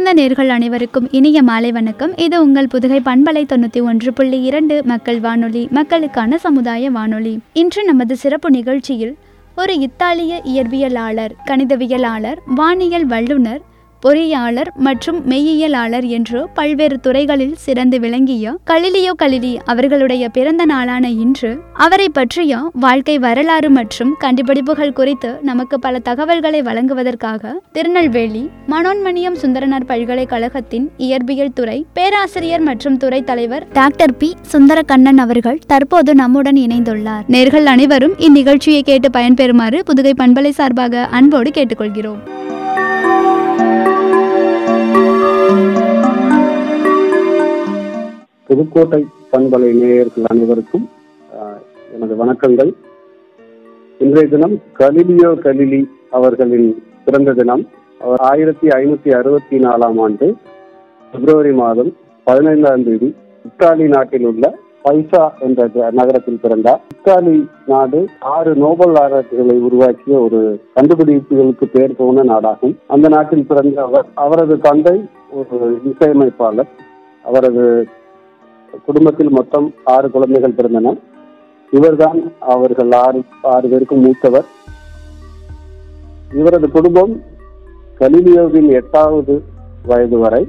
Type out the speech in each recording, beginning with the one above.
அன்பார்ந்த நேர்கள் அனைவருக்கும் இனிய மாலை வணக்கம் இது உங்கள் புதுகை பண்பலை தொண்ணூற்றி ஒன்று புள்ளி இரண்டு மக்கள் வானொலி மக்களுக்கான சமுதாய வானொலி இன்று நமது சிறப்பு நிகழ்ச்சியில் ஒரு இத்தாலிய இயற்பியலாளர் கணிதவியலாளர் வானியல் வல்லுனர் பொறியாளர் மற்றும் மெய்யியலாளர் என்று பல்வேறு துறைகளில் சிறந்து விளங்கிய கலிலியோ கலிலி அவர்களுடைய பிறந்த நாளான இன்று அவரை பற்றிய வாழ்க்கை வரலாறு மற்றும் கண்டுபிடிப்புகள் குறித்து நமக்கு பல தகவல்களை வழங்குவதற்காக திருநெல்வேலி மனோன்மணியம் சுந்தரனார் பல்கலைக்கழகத்தின் இயற்பியல் துறை பேராசிரியர் மற்றும் துறை தலைவர் டாக்டர் பி சுந்தரகண்ணன் அவர்கள் தற்போது நம்முடன் இணைந்துள்ளார் நேர்கள் அனைவரும் இந்நிகழ்ச்சியை கேட்டு பயன்பெறுமாறு புதுகை பண்பலை சார்பாக அன்போடு கேட்டுக்கொள்கிறோம் புதுக்கோட்டை பண்பலை நேயர்கள் அனைவருக்கும் ஆஹ், எனது வணக்கங்கள் இன்றைய தினம் கலிலியோ கலிலி அவர்களின் பிறந்த தினம் அவர் ஆயிரத்தி ஐநூத்தி அறுபத்தி நாலாம் ஆண்டு பிப்ரவரி மாதம் பதினைந்தாம் தேதி இத்தாலி நாட்டில் உள்ள பைசா என்ற த- நகரத்தில் பிறந்தார் இத்தாலி நாடு ஆறு நோபல் ஆராய்ச்சிகளை உருவாக்கிய ஒரு கண்டுபிடிப்புகளுக்கு பேர் போன நாடாகும் அந்த நாட்டில் பிறந்த அவர் அவரது தந்தை ஒரு இசையமைப்பாளர் அவரது குடும்பத்தில் மொத்தம் ஆறு குழந்தைகள் பிறந்தன இவர்தான் அவர்கள் ஆறு ஆறு பேருக்கும் மூத்தவர் இவரது குடும்பம் கலிலியோவின் எட்டாவது வயது வரை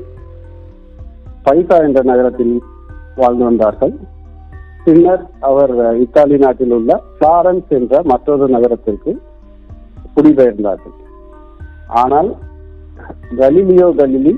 பைசா என்ற நகரத்தில் வாழ்ந்து வந்தார்கள் பின்னர் அவர் இத்தாலி நாட்டில் உள்ள பிளாரன்ஸ் என்ற மற்றொரு நகரத்திற்கு குடிபெயர்ந்தார்கள் ஆனால் கலிலியோ கலிலி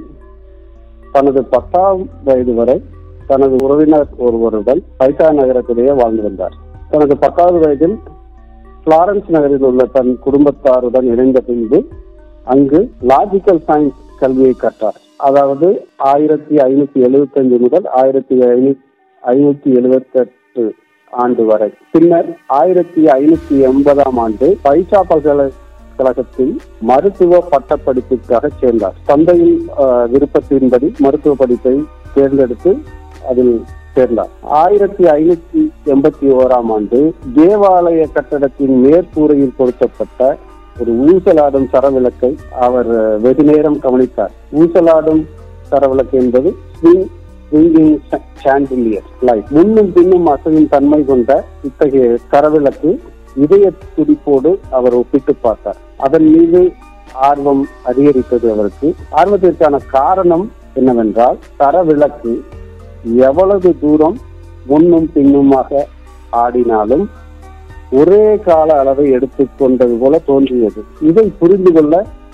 தனது பத்தாம் வயது வரை தனது உறவினர் ஒருவருடன் பைசா நகரத்திலேயே வாழ்ந்து வந்தார் தனது பத்தாவது வயதில் பிளாரன்ஸ் நகரில் உள்ள தன் குடும்பத்தாருடன் இணைந்த பின்பு அங்கு லாஜிக்கல் சயின்ஸ் கல்வியை கற்றார் அதாவது ஆயிரத்தி ஐநூத்தி எழுபத்தி அஞ்சு முதல் ஆயிரத்தி ஐநூத்தி எழுபத்தெட்டு ஆண்டு வரை பின்னர் ஆயிரத்தி ஐநூத்தி எண்பதாம் ஆண்டு பைசா பல்கலைக்கழகத்தில் மருத்துவ பட்டப்படிப்பிற்காக சேர்ந்தார் தந்தையின் அஹ், விருப்பத்தின்படி மருத்துவ படிப்பை தேர்ந்தெடுத்து அதில் சேர்ந்தார் ஆயிரத்தி ஐநூத்தி எண்பத்தி ஓராம் ஆண்டு தேவாலய கட்டடத்தின் மேற்கூரையில் பொருத்தப்பட்ட ஒரு ஊசலாடும் சரவிளக்கை அவர் அஹ், வெகு நேரம் கவனித்தார் ஊசலாடும் சரவிளக்கு என்பது swing- swinging cha- chandelier light முன்னும் பின்னும் அசையும் தன்மை கொண்ட இத்தகைய சரவிளக்கு இதய துடிப்போடு அவர் ஒப்பிட்டு பார்த்தார் அதன் மீது ஆர்வம் அதிகரித்தது அவருக்கு ஆர்வத்திற்கான காரணம் என்னவென்றால் சரவிளக்கு எவ்வளவு தூரம் முன்னும் பின்னுமாக ஆடினாலும் ஒரே கால அளவை எடுத்துக்கொண்டது போல தோன்றியது இதை புரிந்து கொள்ள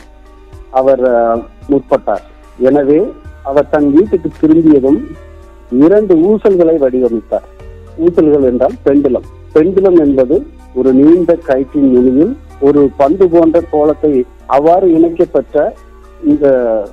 அவர் அஹ், முற்பட்டார் எனவே அவர் தன் வீட்டுக்கு திரும்பியதும் இரண்டு ஊசல்களை வடிவமைத்தார் ஊசல்கள் என்றால் பெண்டுலம் பெண்டுலம் என்பது ஒரு நீண்ட கயிற்றின் நுனியில் ஒரு பந்து போன்ற கோலத்தை அவ்வாறு இணைக்கப்பட்ட இந்த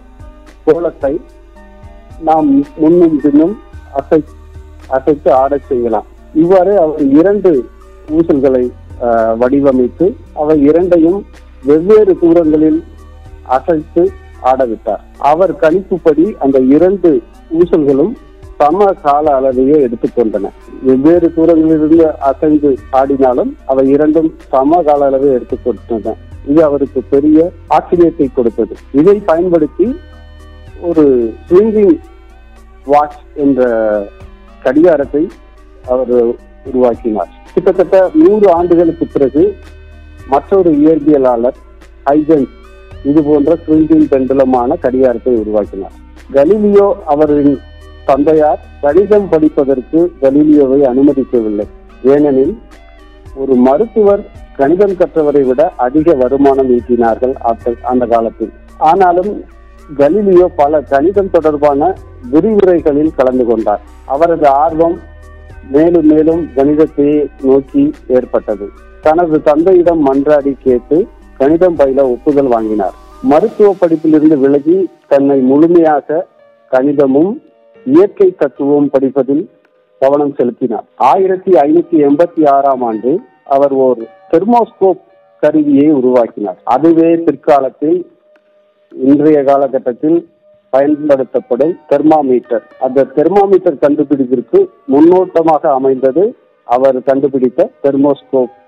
கோலத்தை நாம் முன்னும் பின்னும் அசை அசைத்து ஆடச் செய்யலாம் இவ்வாறு அவர் இரண்டு ஊசல்களை ஆஹ், வடிவமைத்து அவை இரண்டையும் வெவ்வேறு தூரங்களில் அசைத்து ஆடவிட்டார் அவர் கணிப்புப்படி அந்த இரண்டு ஊசல்களும் சம கால அளவையே எடுத்துக்கொண்டன வெவ்வேறு தூரங்களிலிருந்து அசைந்து ஆடினாலும் அவை இரண்டும் சம கால அளவை எடுத்துக்கொண்டன இது அவருக்கு பெரிய ஆச்சரியத்தை கொடுத்தது இதை பயன்படுத்தி ஒரு ஸ்விங்கிங் வாட்ச் என்ற கடிகாரத்தை அவர் உருவாக்கினார் கிட்டத்தட்ட நூறு ஆண்டுகளுக்கு பிறகு மற்றொரு இயற்பியலாளர் ஹைஜன்ஸ் இது போன்ற ஸ்விங்கிங் பெண்டுலமான கடிகாரத்தை உருவாக்கினார் கலீலியோ அவரின் தந்தையார் கணிதம் படிப்பதற்கு கலீலியோவை அனுமதிக்கவில்லை ஏனெனில் ஒரு மருத்துவர் கணிதம் கற்றவரை விட அதிக வருமானம் ஈட்டினார்கள் அந்த- அந்த காலத்தில் ஆனாலும் கலீலியோ பல கணிதம் தொடர்பான விரிவுரைகளில் கலந்து கொண்டார் அவரது ஆர்வம் மேலும் மேலும் கணிதத்தை நோக்கி ஏற்பட்டது தனது தந்தையிடம் மன்றாடி கேட்டு கணிதம் பயில ஒப்புதல் வாங்கினார் மருத்துவ படிப்பிலிருந்து விலகி தன்னை முழுமையாக கணிதமும் இயற்கை தத்துவம் படிப்பதில் கவனம் செலுத்தினார் ஆயிரத்தி ஐநூத்தி எண்பத்தி ஆறாம் ஆண்டு அவர் ஒரு தெர்மோஸ்கோப் கருவியை உருவாக்கினார் அதுவே பிற்காலத்தில் இன்றைய காலகட்டத்தில் பயன்படுத்தப்படும் தெர்மாமீட்டர் அந்த தெர்மாமீட்டர் கண்டுபிடிப்பிற்கு முன்னோட்டமாக அமைந்தது அவர் கண்டுபிடித்த தெர்மோஸ்கோப்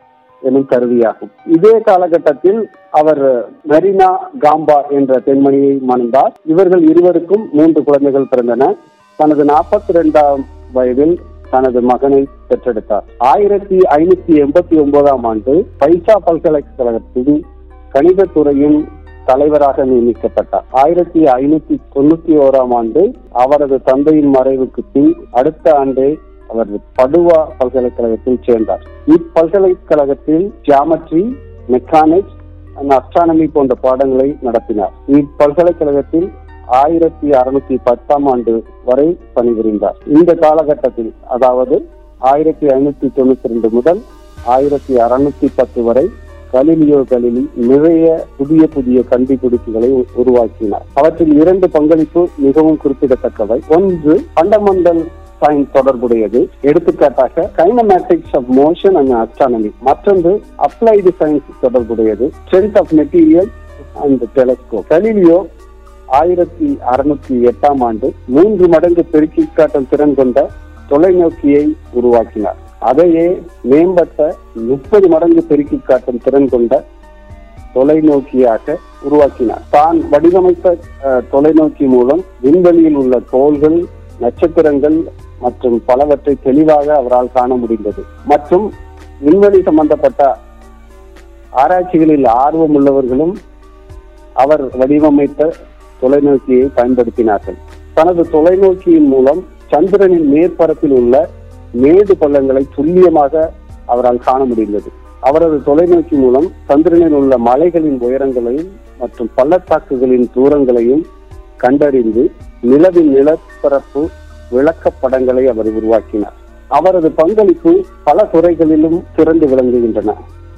எனும் கருவியாகும் இதே காலகட்டத்தில் அவர் மெரினா காம்பா என்ற பெண்மணியை மணந்தார் இவர்கள் இருவருக்கும் மூன்று குழந்தைகள் பிறந்தன தனது நாற்பத்தி இரண்டாம் வயதில் தனது மகனை பெற்றெடுத்தார் ஆயிரத்தி ஐநூத்தி எண்பத்தி ஒன்பதாம் ஆண்டு பைசா பல்கலைக்கழகத்தின் கணிதத்துறையின் தலைவராக நியமிக்கப்பட்டார் ஆயிரத்தி ஐநூத்தி தொண்ணூத்தி ஓராம் ஆண்டு அவரது தந்தையின் மறைவுக்கு பின் அடுத்த ஆண்டே அவர் படுவா பல்கலைக்கழகத்தில் சேர்ந்தார் இப்பல்கலைக்கழகத்தில் ஜியாமெட்ரி மெக்கானிக்ஸ் அண்ட் அஸ்ட்ரானமி போன்ற பாடங்களை நடத்தினார் இப்பல்கலைக்கழகத்தில் ஆயிரத்தி அறுநூத்தி பத்தாம் ஆண்டு வரை பணிபுரிந்தார் இந்த காலகட்டத்தில் அதாவது ஆயிரத்தி ஐநூத்தி தொண்ணூத்தி ரெண்டு முதல் ஆயிரத்தி அறுநூத்தி பத்து வரை கலிலியோ கலிலி நிறைய புதிய புதிய கண்டுபிடிப்புகளை உ- உருவாக்கினார் அவற்றில் இரண்டு பங்களிப்பு மிகவும் குறிப்பிடத்தக்கவை ஒன்று ஃபண்டமெண்டல் சயின்ஸ் தொடர்புடையது எடுத்துக்காட்டாக kinematics of motion and astronomy மற்றொன்று அப்ளைடு சயின்ஸ் தொடர்புடையது strength of material and telescope Galileo ஆயிரத்தி அறுநூத்தி எட்டாம் ஆண்டு மூன்று மடங்கு பெருக்கி காட்டும் திறன் கொண்ட தொலைநோக்கியை உருவாக்கினார் அதையே மேம்பட்ட முப்பது மடங்கு பெருக்கி காட்டும் திறன் கொண்ட தொலைநோக்கியாக உருவாக்கினார் தான் வடிவமைத்த அஹ், தொலைநோக்கி மூலம் விண்வெளியில் உள்ள கோள்கள் நட்சத்திரங்கள் மற்றும் பலவற்றை தெளிவாக அவரால் காண முடிந்தது மற்றும் விண்வெளி சம்பந்தப்பட்ட ஆராய்ச்சிகளில் ஆர்வம் உள்ளவர்களும் அவர் வடிவமைத்த தொலைநோக்கியை பயன்படுத்தினார்கள் தனது தொலைநோக்கியின் மூலம் சந்திரனின் மேற்பரப்பில் உள்ள மேடு பள்ளங்களை துல்லியமாக அவரால் காண முடிந்தது அவரது தொலைநோக்கி மூலம் சந்திரனில் உள்ள மலைகளின் உயரங்களையும் மற்றும் பள்ளத்தாக்குகளின் தூரங்களையும் கண்டறிந்து நிலவின் நிலப்பரப்பு விளக்கப்படங்களை அவர் உருவாக்கினார் அவரது பங்களிப்பு பல துறைகளிலும் சிறந்து விளங்குகின்றன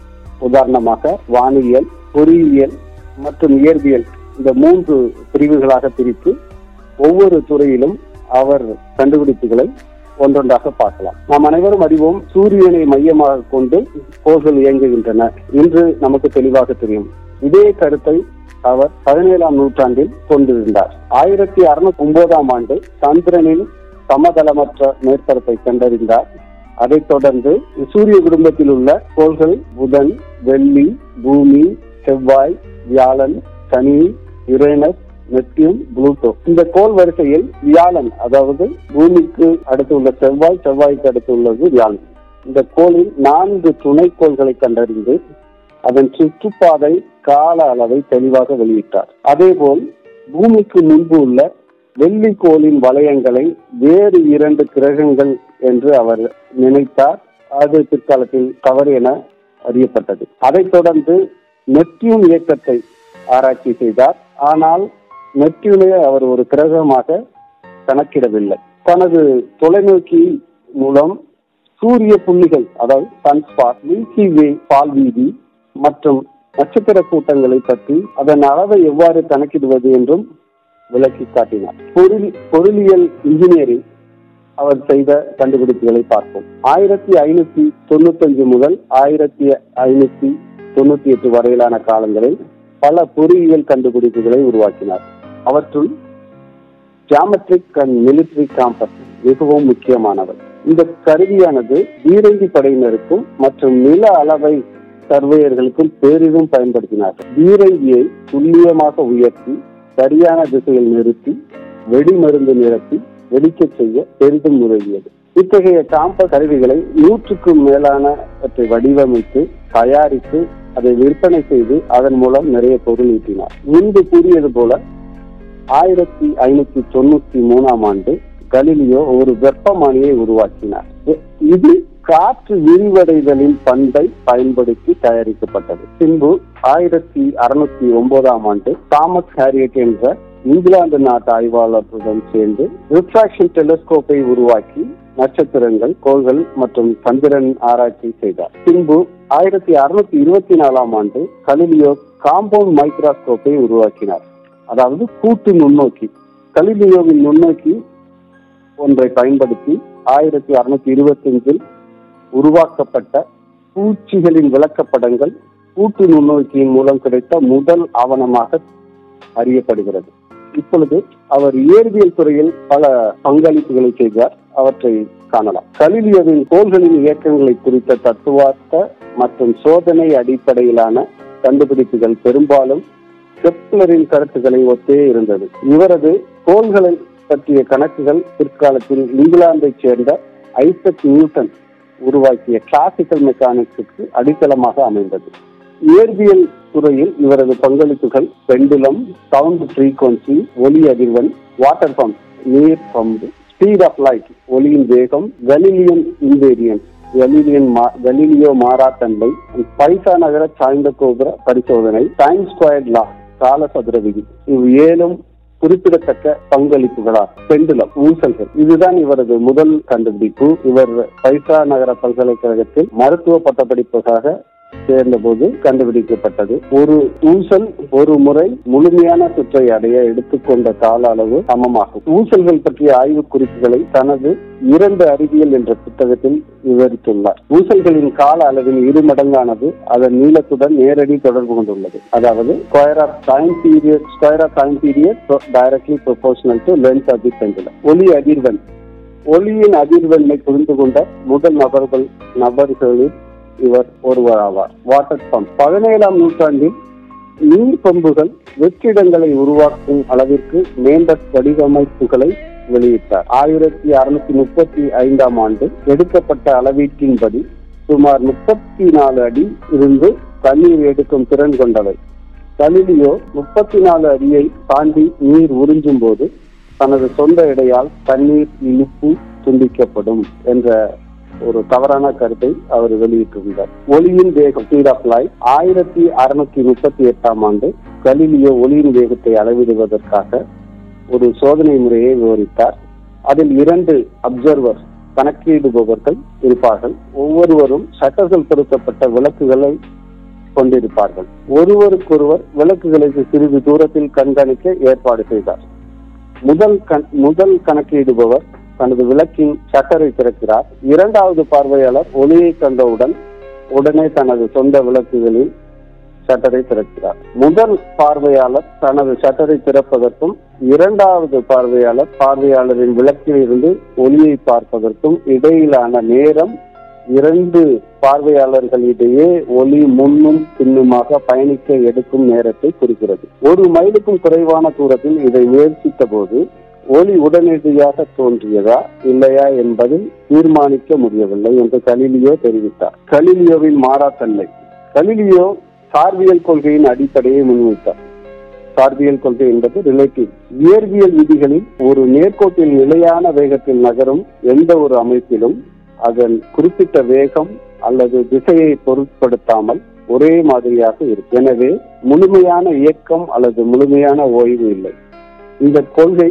உதாரணமாக வானியல் பொறியியல் மற்றும் இயற்பியல் இந்த மூன்று பிரிவுகளாக பிரித்து ஒவ்வொரு துறையிலும் அவர் கண்டுபிடிப்புகளை ஒன்றொன்றாக பார்க்கலாம் நாம் அனைவரும் அறிவோம் சூரியனை மையமாக கொண்டு கோள்கள் இயங்குகின்றன என்று நமக்கு தெளிவாக தெரியும் இதே கருத்தை அவர் பதினேழாம் நூற்றாண்டில் கொண்டிருந்தார் ஆயிரத்தி அறுநூத்தி ஒன்பதாம் ஆண்டு சந்திரனின் சமதளமற்ற மேற்பரப்பை கண்டறிந்தார் அதைத் தொடர்ந்து சூரிய குடும்பத்தில் உள்ள கோள்கள் புதன் வெள்ளி பூமி செவ்வாய் வியாழன் சனி யுரேனஸ் நெப்டியூன் புளூட்டோ இந்த கோள் வரிசையில் வியாழன் அதாவது பூமிக்கு அடுத்து உள்ள செவ்வாய் செவ்வாய்க்கு அடுத்து உள்ளது வியாழன் இந்த கோளில் நான்கு துணைக்கோள்களை கண்டறிந்து அதன் சுற்றுப்பாதை கால அளவை தெளிவாக வெளியிட்டார் அதேபோல் பூமிக்கு முன்பு உள்ள வெள்ளி கோளின் வளையங்களை வேறு இரண்டு கிரகங்கள் என்று அவர் நினைத்தார் அது பிற்காலத்தில் தவறு என அறியப்பட்டது அதைத் தொடர்ந்து நெப்டியூன் இயக்கத்தை ஆராய்ச்சி செய்தார் ஆனால் நெப்டியூனை அவர் ஒரு கிரகமாக கணக்கிடவில்லை தனது தொலைநோக்கி மூலம் சூரிய புள்ளிகள் அதாவது சன்ஸ்பாட் மில்கி வே பால்வீதி மற்றும் நட்சத்திர கூட்டங்களை பற்றி அதன் அளவை எவ்வாறு கணக்கிடுவது என்றும் விளக்கி காட்டினார் பொருள் பொருளியல் இன்ஜினியரிங் அவர் செய்த கண்டுபிடிப்புகளை பார்ப்போம் ஆயிரத்தி ஐநூத்தி தொண்ணூத்தஞ்சு முதல் ஆயிரத்தி ஐநூத்தி தொண்ணூத்தி எட்டு வரையிலான காலங்களில் பல பொறியியல் கண்டுபிடிப்புகளை உருவாக்கினார் அவற்றுள் ஜாமெட்ரிக் அண்ட் மிலிட்டரி காம்பஸ் மிகவும் முக்கியமானவை இந்த கருவியானது பீரங்கி படையினருக்கும் மற்றும் நில அளவை சர்வேயர்களுக்கும் பெரிதும் பயன்படுத்தினார்கள் பீரங்கியை துல்லியமாக உயர்த்தி சரியான திசையில் நிறுத்தி வெடிமருந்து நிரப்பி வெடிக்கச் செய்ய பெரிதும் உதவியது இத்தகைய காம்பஸ் கருவிகளை நூற்றுக்கும் மேலானவற்றை வடிவமைத்து தயாரித்து அதை விற்பனை செய்து அதன் மூலம் நிறைய பொருள் ஈட்டினார் முன்பு கூறியது போல ஆயிரத்தி ஐநூத்தி தொண்ணூத்தி மூணாம் ஆண்டு கலிலியோ ஒரு வெப்பமானியை உருவாக்கினார் இ- இது காற்று விரிவடைதலின் பண்பை பயன்படுத்தி தயாரிக்கப்பட்டது பின்பு ஆயிரத்தி அறுநூத்தி ஒன்பதாம் ஆண்டு தாமஸ் ஹாரியட் என்ற இங்கிலாந்து நாட்டு ஆய்வாளர்களுடன் சேர்ந்து ரிஃப்ராக்ஷன் டெலிஸ்கோப்பை உருவாக்கி நட்சத்திரங்கள் கோள்கள் மற்றும் சந்திரன் ஆராய்ச்சி செய்தார் பின்பு ஆயிரத்தி அறுநூத்தி இருபத்தி நாலாம் ஆண்டு கலிலியோ காம்பவுண்ட் மைக்ரோஸ்கோப்பை உருவாக்கினார் அதாவது கூட்டு நுண்ணோக்கி கலிலியோவின் நுண்ணோக்கி ஒன்றை பயன்படுத்தி ஆயிரத்தி அறுநூத்தி இருபத்தி அஞ்சில் உருவாக்கப்பட்ட பூச்சிகளின் விளக்கப்படங்கள் கூட்டு நுண்ணோக்கியின் மூலம் கிடைத்த முதல் ஆவணமாக அறியப்படுகிறது இப்பொழுது அவர் இயற்பியல் துறையில் பல பங்களிப்புகளை செய்தார் அவற்றை காணலாம் கலிலியோவின் கோள்களின் இயக்கங்களை குறித்த தத்துவார்த்த மற்றும் சோதனை அடிப்படையிலான கண்டுபிடிப்புகள் பெரும்பாலும் கெப்லரின் கருத்துக்களை ஒத்தே இருந்தது இவரது கோள்களை பற்றிய கணக்குகள் பிற்காலத்தில் இங்கிலாந்தைச் சேர்ந்த ஐசக் நியூட்டன் உருவாக்கிய கிளாசிக்கல் மெக்கானிக்ஸுக்கு அடித்தளமாக அமைந்தது இயற்பியல் துறையில் இவரது பங்களிப்புகள் பெண்டுலம் சவுண்ட் ஃப்ரீக்வன்சி ஒலி அதிர்வெண் வாட்டர் பம்ப் நீர் பம்பு ஸ்பீட் ஆஃப் லைட் ஒலியின் வேகம் கலீலியன் இன்வேரியன்ஸ் கலீலியன் மா- கலீலியோ மாறாத்தன்மை பைசா நகர சாய்ந்த கோபுர பரிசோதனை டைம் ஸ்கொயர்ட் லா காலசதுர விதி இவ் ஏழும் குறிப்பிடத்தக்க பங்களிப்புகளார் பெண்டுலம் ஊசல்கள் இதுதான் இவரது முதல் கண்டுபிடிப்பு இவர் பைசா நகர பல்கலைக்கழகத்தில் மருத்துவ பட்டப்படிப்புக்காக சேர்ந்தபோது கண்டுபிடிக்கப்பட்டது ஒரு ஊசல் ஒரு முறை முழுமையான சுற்றை அடைய எடுத்துக்கொண்ட கால அளவு சமமாகும் ஊசல்கள் பற்றிய ஆய்வு குறிப்புகளை தனது இரண்டு அறிவியல் என்ற புத்தகத்தில் விவரித்துள்ளார் ஊசல்களின் கால அளவின் இரு மடங்கானது அதன் நீளத்துடன் நேரடி தொடர்பு கொண்டுள்ளது அதாவது square of time period square of time period directly proportional to length of the pendulum ஒலி அதிர்வெண் ஒளியின் அதிர்வெண்ணை புரிந்து கொண்ட முதல் நபர்கள் நபர்களில் இவர் ஒருவர் ஆவார் வாட்டர் பம்ப் பதினேழாம் நூற்றாண்டில் நீர் பம்புகள் வெற்றிடங்களை உருவாக்கும் அளவிற்கு மேம்பட்ட வடிவமைப்புகளை வெளியிட்டார் ஆயிரத்தி அறுநூத்தி முப்பத்தி ஐந்தாம் ஆண்டு எடுக்கப்பட்ட அளவீட்டின்படி சுமார் முப்பத்தி நாலு அடி இருந்து தண்ணீர் எடுக்கும் திறன் கொண்டவை கலிலியோ முப்பத்தி நாலு அடியை தாண்டி நீர் உறிஞ்சும் போது தனது சொந்த எடையால் தண்ணீர் இழுப்பு துண்டிக்கப்படும் என்ற ஒரு தவறான கருத்தை அவர் வெளியிட்டிருந்தார் ஒளியின் வேகம் ஸ்பீட் ஆஃப் லைட் ஆயிரத்தி அறுநூத்தி முப்பத்தி எட்டாம் ஆண்டு கலிலியோ ஒளியின் வேகத்தை அளவிடுவதற்காக ஒரு சோதனை முறையை விவரித்தார் அதில் இரண்டு அப்சர்வர் கணக்கிடுபவர்கள் இருப்பார்கள் ஒவ்வொருவரும் ஷட்டர்கள் பொருத்தப்பட்ட விளக்குகளை கொண்டிருப்பார்கள் ஒருவருக்கொருவர் விளக்குகளுக்கு சிறிது தூரத்தில் கண்காணிக்க ஏற்பாடு செய்தார் முதல் கண் முதல் கணக்கிடுபவர் தனது விளக்கின் ஷட்டரை திறக்கிறார் இரண்டாவது பார்வையாளர் ஒளியை கண்டவுடன் உடனே தனது சொந்த விளக்குகளில் ஷட்டரை திறக்கிறார் முதல் பார்வையாளர் தனது ஷட்டரை திறப்பதற்கும் இரண்டாவது பார்வையாளர் பார்வையாளரின் விளக்கில் இருந்து ஒளியை பார்ப்பதற்கும் இடையிலான நேரம் இரண்டு பார்வையாளர்களிடையே ஒளி முன்னும் பின்னுமாக பயணிக்க எடுக்கும் நேரத்தை குறிக்கிறது ஒரு மைலுக்கும் குறைவான தூரத்தில் இதை முயற்சித்த போது ஒளி உடனடியாக தோன்றியதா இல்லையா என்பதில் தீர்மானிக்க முடியவில்லை என்று கலிலியோ தெரிவித்தார் கலிலியோவின் மாறாத்தன்மை கலிலியோ சார்பியல் கொள்கையின் அடிப்படையை முன்வைத்தார் சார்பியல் கொள்கை என்பது ரிலேட்டிவ் இயற்பியல் விதிகளில் ஒரு நேர்கோட்டில் நிலையான வேகத்தில் நகரும் எந்த ஒரு அமைப்பிலும் அதன் குறிப்பிட்ட வேகம் அல்லது திசையை பொருட்படுத்தாமல் ஒரே மாதிரியாக இருக்கும் எனவே முழுமையான இயக்கம் அல்லது முழுமையான ஓய்வு இல்லை இந்த கொள்கை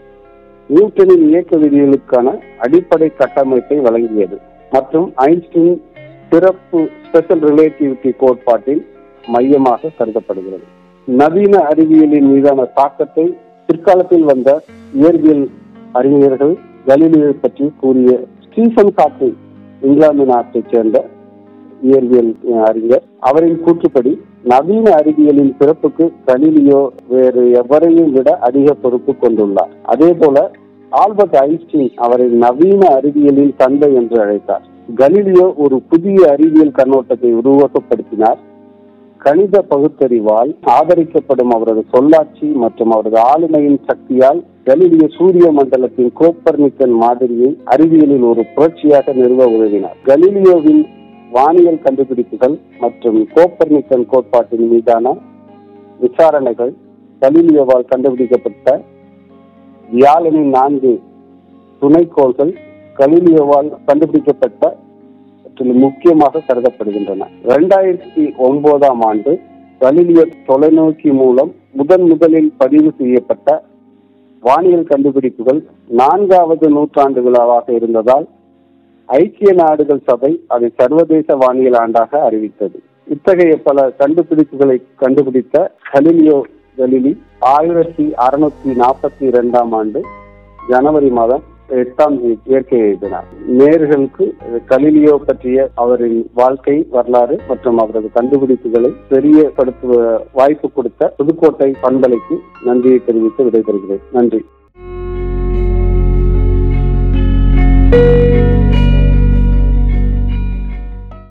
நியூட்டனின் இயக்க விதிகளுக்கான அடிப்படை கட்டமைப்பை வழங்கியது மற்றும் ஐன்ஸ்டீன் சிறப்பு ஸ்பெஷல் ரிலேட்டிவிட்டி கோட்பாட்டில் மையமாக கருதப்படுகிறது நவீன அறிவியலின் மீதான தாக்கத்தை பிற்காலத்தில் வந்த இயற்பியல் அறிஞர்கள் கலிலியை பற்றி கூறிய ஸ்டீஃபன் காக்கு இங்கிலாந்து நாட்டைச் சேர்ந்த இயற்பியல் அறிஞர் அவரின் கூற்றுப்படி நவீன அறிவியலின் பிறப்புக்கு கலிலியோ வேறு எவரையும் விட அதிக பொறுப்பு கொண்டுள்ளார் அதே போல ஆல்பர்ட் ஐன்ஸ்டீன் அவரை நவீன அறிவியலின் தந்தை என்று அழைத்தார் கலிலியோ ஒரு புதிய அறிவியல் கண்ணோட்டத்தை உருவகப்படுத்தினார் கணித பகுத்தறிவால் ஆதரிக்கப்படும் அவரது சொல்லாட்சி மற்றும் அவரது ஆளுமையின் சக்தியால் கலிலியோ சூரிய மண்டலத்தின் கோப்பர்னிக்கன் மாதிரியை அறிவியலில் ஒரு புரட்சியாக நிறுவ உதவினார் கலிலியோவின் வானியல் கண்டுபிடிப்புகள் மற்றும் கோப்பர்னிக்கன் கோட்பாட்டின் மீதான விசாரணைகள் கலிலியோவால் கண்டுபிடிக்கப்பட்ட வியாழனின் நான்கு துணைக்கோள்கள் கலிலியோவால் கண்டுபிடிக்கப்பட்ட முக்கியமாக கருதப்படுகின்றன இரண்டாயிரத்தி ஒன்பதாம் ஆண்டு கலிலியோ தொலைநோக்கி மூலம் முதன் முதலில் பதிவு செய்யப்பட்ட வானியல் கண்டுபிடிப்புகள் நான்காவது நூற்றாண்டு விழாவாக இருந்ததால் ஐக்கிய நாடுகள் சபை அதை சர்வதேச வானியல் ஆண்டாக அறிவித்தது இத்தகைய பல கண்டுபிடிப்புகளை கண்டுபிடித்த கலிலியோ கலிலி ஆயிரத்தி அறுநூத்தி நாற்பத்தி இரண்டாம் ஆண்டு ஜனவரி மாதம் எட்டாம் தேதி இயற்கை எழுதினார் நேர்களுக்கு கலிலியோ பற்றிய அவரின் வாழ்க்கை வரலாறு மற்றும் அவரது கண்டுபிடிப்புகளை தெரியப்படுத்துவ வாய்ப்பு கொடுத்த புதுக்கோட்டை பண்பலைக்கு நன்றியை தெரிவித்து விடைபெறுகிறேன் நன்றி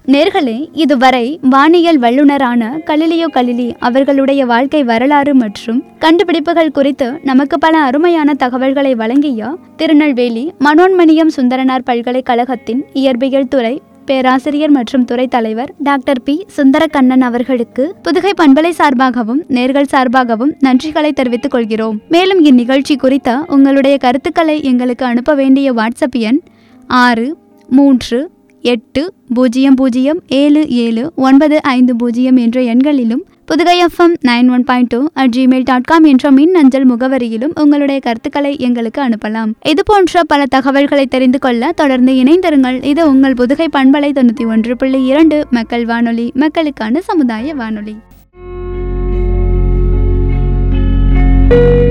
நேர்களே இதுவரை வானியல் வல்லுநரான கலிலியோ கலிலி அவர்களுடைய வாழ்க்கை வரலாறு மற்றும் கண்டுபிடிப்புகள் குறித்து நமக்கு பல அருமையான தகவல்களை வழங்கிய திருநெல்வேலி மனோன்மணியம் சுந்தரனார் பல்கலைக்கழகத்தின் இயற்பியல் துறை பேராசிரியர் மற்றும் துறை தலைவர் டாக்டர் பி சுந்தரக்கண்ணன் அவர்களுக்கு புதுகை பண்பலை சார்பாகவும் நேர்கள் சார்பாகவும் நன்றிகளை தெரிவித்துக் கொள்கிறோம் மேலும் இந்நிகழ்ச்சி குறித்த உங்களுடைய கருத்துக்களை எங்களுக்கு அனுப்ப வேண்டிய வாட்ஸ்அப் எண் ஆறு மூன்று எட்டு பூஜ்ஜியம் பூஜ்ஜியம் ஏழு ஏழு ஒன்பது ஐந்து பூஜ்ஜியம் என்ற எண்களிலும் Puthugai FM nine one point two at Gmail dot com என்ற மின் அஞ்சல் முகவரியிலும் உங்களுடைய கருத்துக்களை எங்களுக்கு அனுப்பலாம் இது போன்ற பல தகவல்களை தெரிந்து கொள்ள தொடர்ந்து இணைந்திருங்கள் இது உங்கள் புதுகை பண்பலை தொண்ணூற்றி ஒன்று புள்ளி இரண்டு மக்கள் வானொலி மக்களுக்கான சமுதாய வானொலி